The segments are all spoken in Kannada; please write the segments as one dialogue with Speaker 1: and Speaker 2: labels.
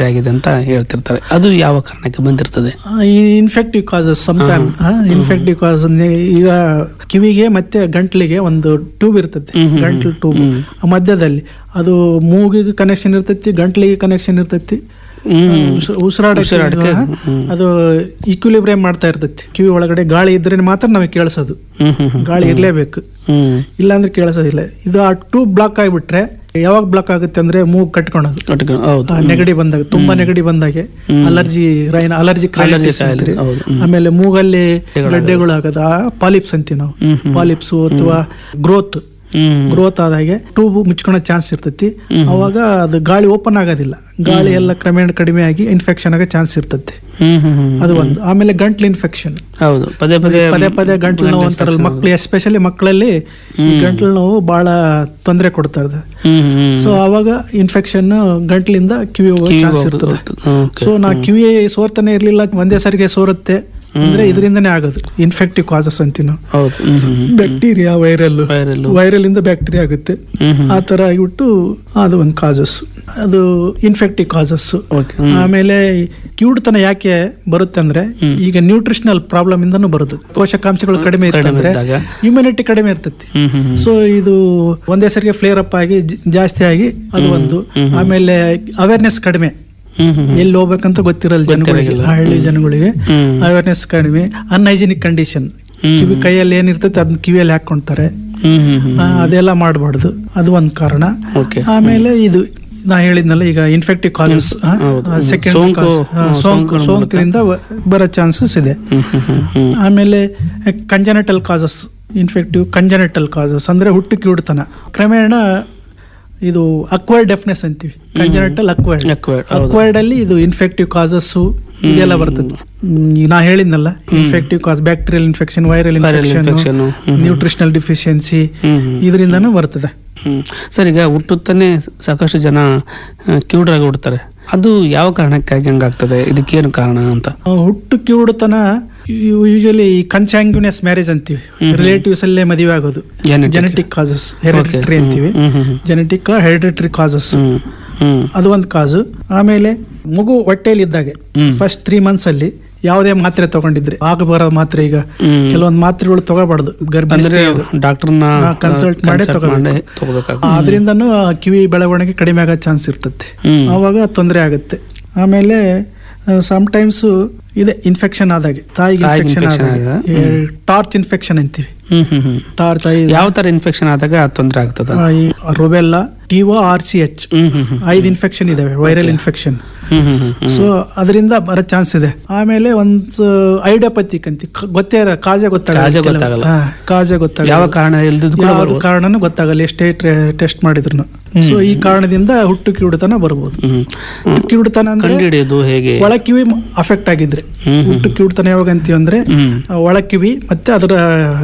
Speaker 1: ತೊಂದರೆ ಆಗಿದೆ ಅಂತ ಹೇಳ್ತಿರ್ತಾರೆ ಅದು ಯಾವ ಕಾರಣಕ್ಕೆ ಬಂದಿರ್ತದೆ
Speaker 2: ಈ infective causes sometime infective cause ಈಗ ಕಿವಿಗೆ ಮತ್ತೆ ಗಂಟ್ಲಿಗೆ ಒಂದು ಟ್ಯೂಬ್ ಇರ್ತೈತಿ
Speaker 1: ಹ್ಮ್, ಹ್ಮ್,
Speaker 2: ಗಂಟ್ಲು ಟ್ಯೂಬ್
Speaker 1: ಹ್ಮ್.
Speaker 2: ಮಧ್ಯದಲ್ಲಿ ಅದು ಮೂಗಿಗೆ ಕನೆಕ್ಷನ್ ಇರ್ತೈತಿ ಗಂಟ್ಲಿಗೆ ಕನೆಕ್ಷನ್ ಇರ್ತೈತಿ
Speaker 1: ಹ್ಮ್.
Speaker 2: ಉಸ್- ಉಸಿರಾಡಕ್ಕೆ
Speaker 1: ಉಸಿರಾಡಕ್ಕೆ,
Speaker 2: ಇದು,
Speaker 1: ಹ್ಮ್.
Speaker 2: ಅದು ಈಕ್ವಿಲಿಬ್ರಿಯಂ ಮಾಡ್ತಾ ಇರ್ತೈತಿ ಕಿವಿ ಒಳಗಡೆ ಗಾಳಿ ಇದ್ರೆ ಮಾತ್ರ ನಮಗೆ ಕೇಳಿಸೋದು
Speaker 1: ಹ್ಮ್ ಹ್ಮ್ ಹ್ಮ್.
Speaker 2: ಗಾಳಿ ಇರ್ಲೇಬೇಕು
Speaker 1: ಹ್ಮ್
Speaker 2: ಇಲ್ಲಾಂದ್ರೆ ಕೇಳಿಸೋದಿಲ್ಲ ಇದು ಆ ಟ್ಯೂಬ್ ಬ್ಲಾಕ್ ಆಗಿಬಿಟ್ರೆ ಯಾವಾಗ ಬ್ಲಾಕ್ ಆಗುತ್ತೆ ಅಂದ್ರೆ ಮೂಗ್ ಕಟ್ಕೊಳೋದು
Speaker 1: ಕಟ್ಕೊಂಡು ಹೌದು
Speaker 2: ಆ ನೆಗಡಿ ಬಂದಾಗ ತುಂಬಾ ನೆಗಡಿ ಬಂದಾಗೆ
Speaker 1: ಹ್ಮ್.
Speaker 2: ಅಲರ್ಜಿ ರೈನ್ ಅಲರ್ಜಿ
Speaker 1: Allergy ಕಾಯಿಲೆ, ಹೌದು. ಹ್ಮ್.
Speaker 2: ಆಮೇಲೆ ಮೂಗಲ್ಲಿ ಗಡ್ಡೆಗಳು ಆಗದ ಪಾಲಿಪ್ಸ್ ಅಂತೀವಿ ನಾವು
Speaker 1: ಹ್ಮ್, ಹ್ಮ್.
Speaker 2: ಪಾಲಿಪ್ಸ್ ಅಥವಾ ಗ್ರೋತ್
Speaker 1: ಹ್ಮ್
Speaker 2: ಗ್ರೋತ್ ಆದಾಗೆ ಟ್ಯೂಬ್ ಮುಚ್ಕೊಳೋ ಚಾನ್ಸ್ ಇರ್ತೈತಿ ಅವಾಗ ಅದು ಗಾಳಿ ಓಪನ್ ಆಗೋದಿಲ್ಲ ಗಾಳಿ ಎಲ್ಲ ಕ್ರಮೇಣ ಕಡಿಮೆ ಆಗಿ ಇನ್ಫೆಕ್ಷನ್ ಆಗೋ ಚಾನ್ಸ್ ಇರ್ತೈತಿ
Speaker 1: ಹ್ಮ್ ಹ್ಮ್ ಹ್ಮ್
Speaker 2: ಅದು ಒಂದು ಆಮೇಲೆ ಗಂಟ್ಲು ಇನ್ಫೆಕ್ಷನ್
Speaker 1: ಹೌದು ಪದೇ ಪದೇ
Speaker 2: ಪದೇ ಪದೇ ಗಂಟ್ಲು ನೋವು ಅಂತಾರಲ್ಲ ಮಕ್ಳು ಎಸ್ಪೆಷಲಿ ಮಕ್ಕಳಲ್ಲಿ ಈ ಗಂಟ್ಲು ನೋವು ಬಹಳ ತೊಂದರೆ ಕೊಡ್ತಾ ಇದೆ
Speaker 1: ಹ್ಮ್ ಹ್ಮ್
Speaker 2: ಸೊ ಅವಾಗ ಇನ್ಫೆಕ್ಷನ್ ಗಂಟ್ಲಿಂದ ಕಿವಿ ಹೋಗೋ
Speaker 1: ಕಿವಿ
Speaker 2: ಚಾನ್ಸ್
Speaker 1: ಹೋಗ್ತದೆ.
Speaker 2: ಇರ್ತದೆ
Speaker 1: Okay.
Speaker 2: ಸೊ ನಾ ಕಿವಿ ಸೋರ್ತಾನೆ ಇರ್ಲಿಲ್ಲ ಒಂದೇ ಸರಿಗೆ ಸೋರುತ್ತೆ ಅಂದ್ರೆ ಇದರಿಂದನೇ ಆಗೋದು ಇನ್ಫೆಕ್ಟಿವ್ ಕಾಸಸ್ ಅಂತೀವಿ ನಾವು
Speaker 1: ಹೌದು ಹ್ಮ್ ಹ್ಮ್ ಹ್ಮ್.
Speaker 2: Bacteria viral
Speaker 1: Viral.
Speaker 2: ವೈರಲ್ ಇಂದ ಬ್ಯಾಕ್ಟೀರಿಯಾ ಆಗುತ್ತೆ
Speaker 1: ಹ್ಮ್ ಹ್ಮ್.
Speaker 2: ಆ ತರ ಆಗಿಬಿಟ್ಟು ಅದು ಒಂದು ಕಾಸಸ್ ಅದು ಇನ್ಫೆಕ್ಟಿವ್ ಕಾಸಸ್
Speaker 1: Okay. ಹ್ಮ್.
Speaker 2: ಆಮೇಲೆ ಕಿವುಡುತನ ಯಾಕೆ ಬರುತ್ತೆ ಅಂದ್ರೆ ಈಗ ನ್ಯೂಟ್ರಿಷನಲ್ ಪ್ರಾಬ್ಲಮ್ ಇಂದನೂ ಬರುತ್ತೆ ಪೋಷಕಾಂಶಗಳು ಕಡಿಮೆ
Speaker 1: ಕಡಿಮೆ
Speaker 2: ಇರ್ತಂದ್ರೆ
Speaker 1: ಇದ್ದಾಗ.
Speaker 2: ಇಮ್ಯುನಿಟಿ ಕಡಿಮೆ ಇರ್ತೈತಿ
Speaker 1: ಹ್ಮ್ ಹ್ಮ್ ಹ್ಮ್.
Speaker 2: ಸೊ ಇದು ಒಂದೇ ಸರಿಗೆ ಫ್ಲೇರ್ ಅಪ್ ಆಗಿ ಜ- ಜಾಸ್ತಿ ಆಗಿ ಅದು ಒಂದು ಆಮೇಲೆ ಅವೇರ್ನೆಸ್ ಕಡಿಮೆ
Speaker 1: ಹ್ಮ್ ಹ್ಮ್ ಹ್ಮ್.
Speaker 2: ಎಲ್ಲಿ ಹೋಗ್ಬೇಕಂತ ಗೊತ್ತಿರಲ್ಲ ಜನಗಳಿಗೆ
Speaker 1: ಗೊತ್ತಿರಲ್ಲ.
Speaker 2: ಹಳ್ಳಿ ಜನಗಳಿಗೆ
Speaker 1: ಹ್ಮ್.
Speaker 2: ಅವೇರ್ನೆಸ್ ಕಡಿಮೆ ಅನ್ಹೈಜಿನಿಕ್ ಕಂಡೀಷನ್
Speaker 1: ಹ್ಮ್.
Speaker 2: ಕಿವಿ ಕೈಯಲ್ಲಿ ಏನಿರ್ತೈತೆ ಅದನ್ನ ಕಿವಿಯಲ್ಲಿ ಹಾಕೊಂತಾರೆ
Speaker 1: ಹ್ಮ್ ಹ್ಮ್ ಹ್ಮ್.
Speaker 2: ಆ, ಅದೆಲ್ಲ ಮಾಡಬಾರ್ದು ಅದು ಒಂದು ಕಾರಣ
Speaker 1: Okay.
Speaker 2: ಆಮೇಲೆ ಇದು ನಾ ಹೇಳಿದ್ನಲ್ಲ ಈಗ ಇನ್ಫೆಕ್ಟಿವ್ ಕಾಸಸ್
Speaker 1: ಹೌದು.
Speaker 2: ಸೆಕೆಂಡ್
Speaker 1: ಸೋಂಕು, ಹಾ,
Speaker 2: ಸೋಂಕು
Speaker 1: ಸೋಂಕಿನ
Speaker 2: ಸೋಂಕಿನಿಂದ ಬರೋ ಚಾನ್ಸಸ್ ಇದೆ
Speaker 1: ಹ್ಮ್ ಹ್ಮ್ ಹ್ಮ್ ಹ್ಮ್.
Speaker 2: ಆಮೇಲೆ congenital causes infective congenital causes ಅಂದ್ರೆ ಹುಟ್ಟು ಕಿವುಡುತನ ಕ್ರಮೇಣ ಇದು ಅಕ್ವೈರ್ಡ್ ಡೆಫ್ನೆಸ್ ಅಂತೀವಿ ಕಂಜನೆಟಲ್ ಅಕ್ವೈರ್ಡ್
Speaker 1: Acquired, ಹೌದು.
Speaker 2: ಅಕ್ವೈರ್ಡ್ ಅಲ್ಲಿ ಇದು ಇನ್ಫೆಕ್ಟಿವ್ ಕಾಸಸ್ ಇದೆಲ್ಲ ಬರ್ತದೆ ಹ್ಮ್, ನಾ ಹೇಳಿದ್ನಲ್ಲ infective cause bacterial infection viral
Speaker 1: Viral
Speaker 2: infection
Speaker 1: infection, ಹ್ಮ್, ಹ್ಮ್.
Speaker 2: ನ್ಯೂಟ್ರಿಷನಲ್ ಡಿಫಿಷಿಯನ್ಸಿ
Speaker 1: ಹ್ಮ್ ಹ್ಮ್.
Speaker 2: ಇದರಿಂದನೂ ಬರ್ತದೆ
Speaker 1: ಹ್ಮ್ ಸರ್ ಈಗ ಹುಟ್ಟುತ್ತಾನೆ ಸಾಕಷ್ಟು ಜನ ಆ, ಕಿವುಡರಾಗಿ ಹುಡ್ತಾರೆ ಅದು ಯಾವ ಕಾರಣಕ್ಕಾಗಿ ಹಂಗಾಗ್ತದೆ ಇದಕ್ಕೇನು ಕಾರಣ ಅಂತ
Speaker 2: ಆ, ಹುಟ್ಟು ಕಿವುಡುತನ ಯೂಶಲಿ ಕನ್ಸಾಂಗ್ಯುನಿಯಸ್ ಮ್ಯಾರೇಜ್ ಅಂತೀವಿ ರಿಲೇಟಿವ್ಸ್ ಅಲ್ಲೇ ಮದುವೆ ಆಗೋದು
Speaker 1: Genetic.
Speaker 2: ಜೆನೆಟಿಕ್ ಕಾಸಸ್ ಹೆರಿಡಿಟ್ರಿ
Speaker 1: ಹ್ಮ್,
Speaker 2: ಅಂತೀವಿ
Speaker 1: ಹ್ಮ್, ಹ್ಮ್, ಹ್ಮ್.
Speaker 2: ಜೆನೆಟಿಕ್ ಹೆರಿಡಿಟ್ರಿ ಕಾಸಸ್
Speaker 1: ಹ್ಮ್ ಹ್ಮ್
Speaker 2: ಅದು ಒಂದು ಕಾಸು ಆಮೇಲೆ ಮಗು ಹೊಟ್ಟೆಯಲ್ಲಿ ಇದ್ದಾಗೆ
Speaker 1: ಹ್ಮ್.
Speaker 2: ಫಸ್ಟ್ ತ್ರೀ ಮಂತ್ಸ್ ಅಲ್ಲಿ ಯಾವುದೇ ಮಾತ್ರೆ ತಗೊಂಡಿದ್ರೆ ಆಗ ಬರೋ ಮಾತ್ರೆ ಈಗ
Speaker 1: ಹ್ಮ್.
Speaker 2: ಕೆಲವೊಂದು ಮಾತ್ರೆಗಳು ತಗೋಬಾರ್ದು ಗರ್ಭಿಣಿ
Speaker 1: ಅಂದ್ರೆ
Speaker 2: ಸ್ತ್ರೀಯರು.
Speaker 1: ಡಾಕ್ಟರ್ನ
Speaker 2: ಹಾ, consult ಮಾಡೇ ತಗೋಬೇಕು.
Speaker 1: ತಗೋಬೇಕಾಗುತ್ತೆ
Speaker 2: ಅದರಿಂದನೂ ಕಿವಿ ಬೆಳವಣಿಗೆ ಕಡಿಮೆ ಆಗೋ ಚಾನ್ಸ್ ಇರ್ತದೆ
Speaker 1: ಹ್ಮ್.
Speaker 2: ಆವಾಗ ತೊಂದರೆ ಆಗುತ್ತೆ ಆಮೇಲೆ ಟೈಮ್ಸ್ ಇದೆ ಇನ್ಫೆಕ್ಷನ್ ಆದಾಗೆ ತಾಯಿಗೆ
Speaker 1: ತಾಯಿಗೆ
Speaker 2: ಇನ್ಫೆಕ್ಷನ್
Speaker 1: infection
Speaker 2: ಆದಾಗೆ
Speaker 1: ಆದಾಗ,
Speaker 2: ಟಾರ್ಚ್ ಇನ್ಫೆಕ್ಷನ್ ಅಂತೀವಿ
Speaker 1: ಹ್ಮ್ ಹ್ಮ್ ಹ್ಮ್
Speaker 2: ಟಾರ್ಚ್
Speaker 1: ಯಾವ ತರ ಇನ್ಫೆಕ್ಷನ್ ಆದಾಗ ತೊಂದರೆ ಆಗ್ತದ
Speaker 2: rubella T O R C H
Speaker 1: ಹ್ಮ್ ಹ್ಮ್ ಹ್ಮ್
Speaker 2: ಐದು ಇನ್ಫೆಕ್ಷನ್ ಇದಾವೆ ವೈರಲ್ ಇನ್ಫೆಕ್ಷನ್
Speaker 1: ಹ್ಮ್ ಹ್ಮ್ ಹ್ಮ್ ಹ್ಮ್.
Speaker 2: ಸೊ ಅದರಿಂದ ಬರೋ ಚಾನ್ಸ್ ಇದೆ ಆಮೇಲೆ ಒಂದು ಐಡಿಯೋಪತಿಕ್ ಅಂತ ಕ- ಗೊತ್ತೇ ಇರ ಕಾಜೆ ಗೊತ್ತಾಗಲ್ಲ
Speaker 1: ಕಾಜೆ
Speaker 2: ಕೆಲವು-
Speaker 1: ಗೊತ್ತಾಗಲ್ಲ.
Speaker 2: ಹಾ, ಕಾಜೆ ಗೊತ್ತಾಗಲ್ಲ
Speaker 1: ಯಾವ ಕಾರಣ ಇಲ್ದಿದ್ ಕೂಡ
Speaker 2: ಯಾವ್ದು
Speaker 1: ಬರ್ಬೋದು.
Speaker 2: ಕಾರಣನೂ ಗೊತ್ತಾಗಲ್ಲ ಎಷ್ಟೇ ಟೆಸ್ಟ್ ಮಾಡಿದ್ರು ಸೊ ಈ ಕಾರಣದಿಂದ ಹುಟ್ಟು ಕಿವುಡುತನ ಬರ್ಬೋದು
Speaker 1: ಹ್ಮ್
Speaker 2: ಹುಟ್ಟು ಕಿವುಡುತನ ಅಂದ್ರೆ
Speaker 1: ಕಂಡುಹಿಡಿಯೋದು ಹೇಗೆ
Speaker 2: ಒಳ ಕಿವಿ ಅಫೆಕ್ಟ್ ಆಗಿದ್ರೆ
Speaker 1: ಹ್ಮ್, ಹ್ಮ್.
Speaker 2: ಹುಟ್ಟು ಕಿವುಡುತನ ಯಾವಾಗ ಅಂತೀವಿ ಅಂದ್ರೆ
Speaker 1: ಹ್ಮ್
Speaker 2: ಆ, ಒಳ ಕಿವಿ ಮತ್ತೆ ಅದರ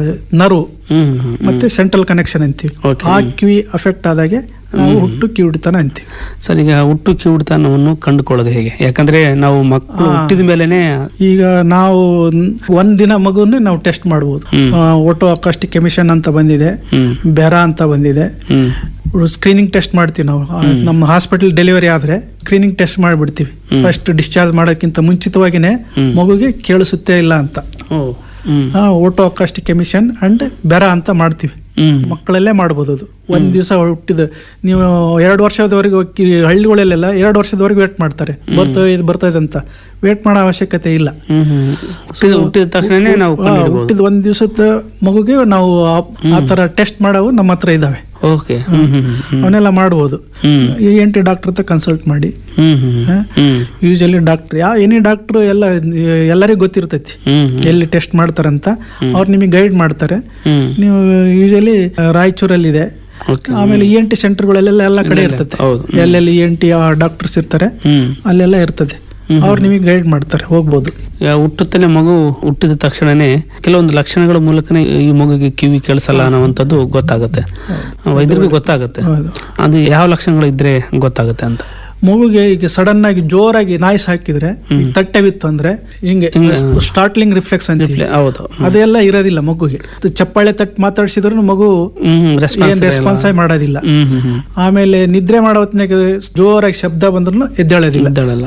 Speaker 2: ನರು
Speaker 1: ಹ್ಮ್ ಹ್ಮ್
Speaker 2: ಮತ್ತೆ ಸೆಂಟ್ರಲ್ ಕನೆಕ್ಷನ್ ಅಂತೀವಿ
Speaker 1: Okay.
Speaker 2: ಆ ಕಿವಿ ಅಫೆಕ್ಟ್ ಆದಾಗೆ ನಾವು ಹುಟ್ಟು ಕಿವುಡುತನ ಅಂತೀವಿ
Speaker 1: ಸರ್ ಈಗ ಹುಟ್ಟು ಕಿವುಡುತನವನ್ನು ಕಂಡುಕೊಳ್ಳೋದು ಹೇಗೆ ಯಾಕಂದ್ರೆ ನಾವು ಮಕ್ಕಳು
Speaker 2: ಹಾ.
Speaker 1: ಹುಟ್ಟಿದ ಮೇಲೆನೆ
Speaker 2: ಈಗ ನಾವು ನ್- ಒಂದ್ ದಿನ ಮಗುನೇ ನಾವು ಟೆಸ್ಟ್ ಮಾಡ್ಬೋದು
Speaker 1: ಹ್ಮ್.
Speaker 2: ಓಟೋ ಅಕಾಸ್ಟಿಕ್ ಎಮಿಷನ್ ಅಂತ ಬಂದಿದೆ
Speaker 1: ಹ್ಮ್
Speaker 2: ಬೆರಾ ಅಂತ ಬಂದಿದೆ
Speaker 1: ಹ್ಮ್
Speaker 2: ಸ್ಕ್ರೀನಿಂಗ್ ಟೆಸ್ಟ್ ಮಾಡ್ತೀವಿ ನಾವು ಆ, ನಮ್ಮ ಹಾಸ್ಪಿಟಲ್ ಡೆಲಿವರಿ ಆದ್ರೆ ಸ್ಕ್ರೀನಿಂಗ್ ಟೆಸ್ಟ್ ಮಾಡ್ಬಿಡ್ತೀವಿ ಫಸ್ಟ್ ಡಿಸ್ಚಾರ್ಜ್ ಮಾಡೋಕ್ಕಿಂತ ಮುಂಚಿತವಾಗಿನೇ
Speaker 1: ಹ್ಮ್.
Speaker 2: ಮಗುಗೆ ಕೇಳಿಸುತ್ತೆ ಇಲ್ಲ ಅಂತ
Speaker 1: ಓ ಹ್ಮ್
Speaker 2: oto acoustic emission and BERA ಅಂತ ಮಾಡ್ತೀವಿ
Speaker 1: ಹ್ಮ್
Speaker 2: ಮಕ್ಕಳಲ್ಲೇ ಮಾಡ್ಬೋದು ಅದು ಒಂದ್ ದಿವಸ ಹುಟ್ಟಿದ ನೀವು ಎರಡು ವರ್ಷದವರೆಗೆ ಹಳ್ಳಿಗಳಲ್ಲೆಲ್ಲ ಎರಡು ವರ್ಷದವರೆಗೆ ವೇಟ್ ಮಾಡ್ತಾರೆ ಬರ್ತಾ ಇದು ಬರ್ತಾ ಇದೆ ಅಂತ ವೇಟ್ ಮಾಡೋ ಅವಶ್ಯಕತೆ ಇಲ್ಲ
Speaker 1: ಹ್ಮ್ ಹ್ಮ್ ಹುಟ್ಟಿದ ಹುಟ್ಟಿದ ತಕ್ಷಣನೇ ನಾವು
Speaker 2: ಆ,
Speaker 1: ಕಂಡುಹಿಡ್ಬೋದು
Speaker 2: ಹುಟ್ಟಿದ ಒಂದ್ ದಿವಸದ ಮಗುಗೆ ನಾವು ಆ- ಆ ತರ ಟೆಸ್ಟ್ ಮಾಡವು ನಮ್ಮ ಹತ್ರ ಇದಾವೆ
Speaker 1: ಓಕೆ ಹ್ಮ್ ಹ್ಮ್ ಹ್ಮ್
Speaker 2: ಅವನ್ನೆಲ್ಲ ಮಾಡ್ಬೋದು
Speaker 1: ಹ್ಮ್
Speaker 2: ಈ ಎನ್ ಟಿ ಡಾಕ್ಟರ್ ಹತ್ರ ಕನ್ಸಲ್ಟ್ ಮಾಡಿ
Speaker 1: ಹ್ಮ್ ಹ್ಮ್ ಹ್ಮ್
Speaker 2: ಯೂಶಲಿ ಡಾಕ್ಟರ್ ಯಾ ಎನಿ ಡಾಕ್ಟರ್ ಎಲ್ಲ ಎಲ್ಲರಿಗೂ ಗೊತ್ತಿರ್ತೈತಿ
Speaker 1: ಹ್ಮ್
Speaker 2: ಎಲ್ಲಿ ಟೆಸ್ಟ್ ಮಾಡ್ತಾರಂತ ಅವ್ರು ನಿಮಗೆ ಗೈಡ್ ಮಾಡ್ತಾರೆ
Speaker 1: ಹ್ಮ್
Speaker 2: ನೀವು ಯೂಶಲಿ ರಾಯಚೂರಲ್ಲಿದೆ
Speaker 1: ಓಕೆ
Speaker 2: ಆಮೇಲೆ ಇ ಎನ್ ಟಿ ಸೆಂಟರ್ಗಳೆಲ್ಲ ಎಲ್ಲ ಕಡೆ ಇರ್ತದೆ
Speaker 1: ಹೌದು.
Speaker 2: ಎಲ್ಲೆಲ್ಲಿ ಇ ಎನ್ ಟಿ ಡಾಕ್ಟರ್ಸ್ ಇರ್ತಾರೆ
Speaker 1: ಹ್ಮ್
Speaker 2: ಅಲ್ಲೆಲ್ಲ ಇರ್ತದೆ ಅವ್ರು ನಿಮಗೆ ಗೈಡ್ ಮಾಡ್ತಾರೆ ಹೋಗ್ಬೋದು
Speaker 1: ಈಗ ಹುಟ್ಟುತ್ತಾನೆ ಮಗು ಹುಟ್ಟಿದ ತಕ್ಷಣನೇ ಕೆಲವೊಂದು ಲಕ್ಷಣಗಳ ಮೂಲಕನೇ ಈ ಮಗುಗೆ ಕಿವಿ ಕೇಳಿಸಲ್ಲ ಅನ್ನೋವಂಥದ್ದು ಗೊತ್ತಾಗುತ್ತೆ ವೈದ್ಯರಿಗೂ ಗೊತ್ತಾಗುತ್ತೆ
Speaker 2: ಹೌದು
Speaker 1: ಅದು ಯಾವ ಲಕ್ಷಣಗಳು ಇದ್ರೆ ಗೊತ್ತಾಗುತ್ತೆ ಅಂತ
Speaker 2: ಮಗುಗೆ ಈಗ ಸಡನ್ ಆಗಿ ಜೋರಾಗಿ ನಾಯ್ಸ್ ಹಾಕಿದ್ರೆ ಈಗ ತಟ್ಟೆ ಬಿತ್ತು ಅಂದ್ರೆ ಹಿಂಗೆ ಸ್ಟಾರ್ಟ್ಲಿಂಗ್ ರಿಫ್ಲೆಕ್ಸ್ ಅಂತ
Speaker 1: ರಿಪ್ಲೈ- ಹೌದು
Speaker 2: ಅದೆಲ್ಲ ಇರೋದಿಲ್ಲ ಮಗುಗೆ ಅದು ಚಪ್ಪಾಳೆ ತಟ್ಟು ಮಾತಾಡ್ಸಿದ್ರು ಮಗು
Speaker 1: ಹ್ಮ್ ರೆಸ್ಪಾನ್ಸ್
Speaker 2: ಏನ್ ರೆಸ್ಪಾನ್ಸ್ ಮಾಡೋದಿಲ್ಲ
Speaker 1: ಹ್ಮ್ ಹ್ಮ್ ಹ್ಮ್
Speaker 2: ಆಮೇಲೆ ನಿದ್ರೆ ಮಾಡೋ ಹೊತ್ನಾಗ ಜೋರಾಗಿ ಶಬ್ದ ಬಂದ್ರು ಎದ್ದೇಳೋದಿಲ್ಲ
Speaker 1: ಇದ್ದಾಳಲ್ಲ